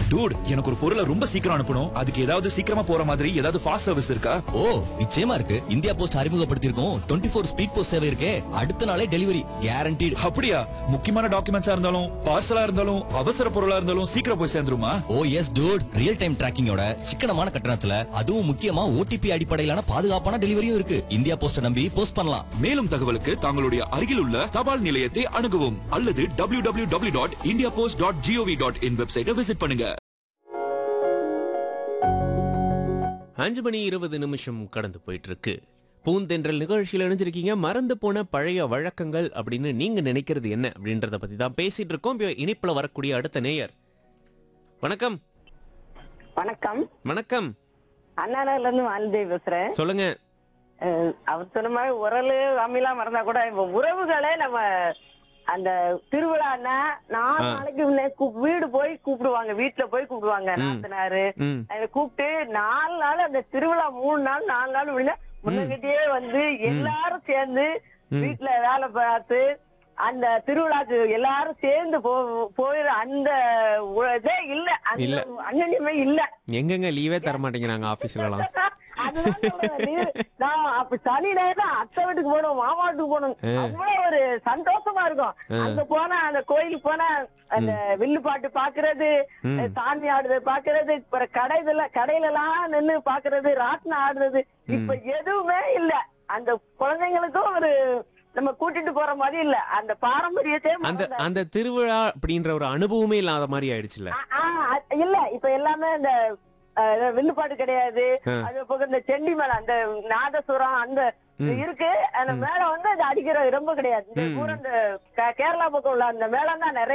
Dude எனக்கு ஒரு பொருளை ரொம்ப சீக்கிரம் அனுப்பணும் அதுக்கு ஏதாவது சீக்கிரமா போற மாதிரி ஏதாவது ஃபாஸ்ட் சர்வீஸ் இருக்கா ஓ நிச்சயமா இருக்கு இந்தியா போஸ்ட் அறிமுகப்படுத்தியிருக்கோம் டுவெண்ட்டி ஃபோர் ஸ்பீட் போஸ்ட் சேவை இருக்கே அடுத்த நாளே டெலிவரி கேரண்டீடு அப்படியா முக்கியமான டாக்குமெண்ட்ஸா இருந்தாலும் பார்சலா இருந்தாலும் அவசர பொருளா இருந்தாலும் சீக்கிரம் போய் சேர்ந்துருமா oh yes dude real time டிராக்கிங்கோட சிக்கனமான கட்டணத்துல அதுவும் முக்கியமா ஓடிபி அடிப்படையிலான பாதுகாப்பான டெலிவரியும் இருக்கு இந்தியா போஸ்ட நம்பி போஸ்ட் பண்ணலாம் மேலும் தகவலுக்கு தங்களுடைய அருகில் உள்ள தபால் நிலையத்தை அணுகவும் அல்லது W W W dot India post dot G O V dot in வெப்சைட்டை விசிட் பண்ணுங்க அஞ்சு மணி இருபது நிமிஷம் கடந்து போயிட்டு இருக்கு பூந்தென்றல் நிகழ்ச்சியில் இணைஞ்சிருக்கீங்க மறந்து போன பழைய வழக்கங்கள் அப்படின்னு நீங்க நினைக்கிறது என்ன அப்படின்றத பத்தி தான் பேசிட்டு இருக்கோம் இப்போ இனிப்புல வரக்கூடிய அடுத்த நேயர் வணக்கம் வணக்கம் வணக்கம் அண்ணாநகர்ல இருந்து வாலிதேவி பேசுறேன் சொல்லுங்க அஹ் அவர் சொன்ன மாதிரி உரலு அம்மிலாம் மறந்தா கூட இப்ப உறவுகளே நம்ம அந்த திருவிழான்னா நாலு ஆ. நாளைக்கு முன்னே கூ- வீடு போய் கூப்பிடுவாங்க வீட்டுல போய் கூப்பிடுவாங்க ம். நாத்தனாரு ம் அதை கூப்பிட்டு நாலு நாள் அந்த திருவிழா மூணு நாள் நாலு நாள் முடிஞ்சா முன்னகிட்டயே வந்து எல்லாரும் சேர்ந்து ம். வீட்டுல வேலை பார்த்து அந்த திருவிழாக்கு எல்லாரும் சேர்ந்து போ போயிரு அந்த உ- இதே இல்ல இல்ல. அந்த அண்ணனிமே இல்ல எங்கெங்க லீவே தர மாட்டேங்கிறாங்க ஆபீஸ்ல எல்லாம் அதுதான் சொல்றேன். நீ- நான் அப்ப சனி நேரம் அத்தை வீட்டுக்கு போகணும் மாமா வீட்டுக்கு போகணும் அவ்வளவு ஒரு சந்தோஷமா இருக்கும் அங்க போனா அந்த கோயிலுக்கு போனா அந்த வில்லு பாட்டு பாக்குறது ம். சாமி ஆடுறது பாக்குறது அப்புறம் கடையில கடையில எல்லாம் நின்னு பாக்குறது ராட்டினம் ஆடுறது இப்ப எதுவுமே இல்ல அந்த குழந்தைங்களுக்கும் ஒரு நம்ம கூட்டிட்டு போற மாதிரி இல்ல அந்த பாரம்பரியத்தையே அந்த மறந்தாச்சு. அந்த திருவிழா அப்படின்ற ஒரு அனுபவமே இல்லாத மாதிரி ஆயிடுச்சுல ஆ, ஆ, அது- இல்ல இப்ப எல்லாமே இந்த அஹ், வில்லுப்பாட்டு கிடையாது ஆ. அது போக இந்த செண்டி மேளம் அந்த நாதசுரம் அந்த இருக்கு அந்த மேளம் வந்து அது அடிக்கிற ரொம்ப கிடையாது இந்த ம். பூரா இந்த கே- கேரளா பக்கம் உள்ள அந்த மேளம் தான் நிறைய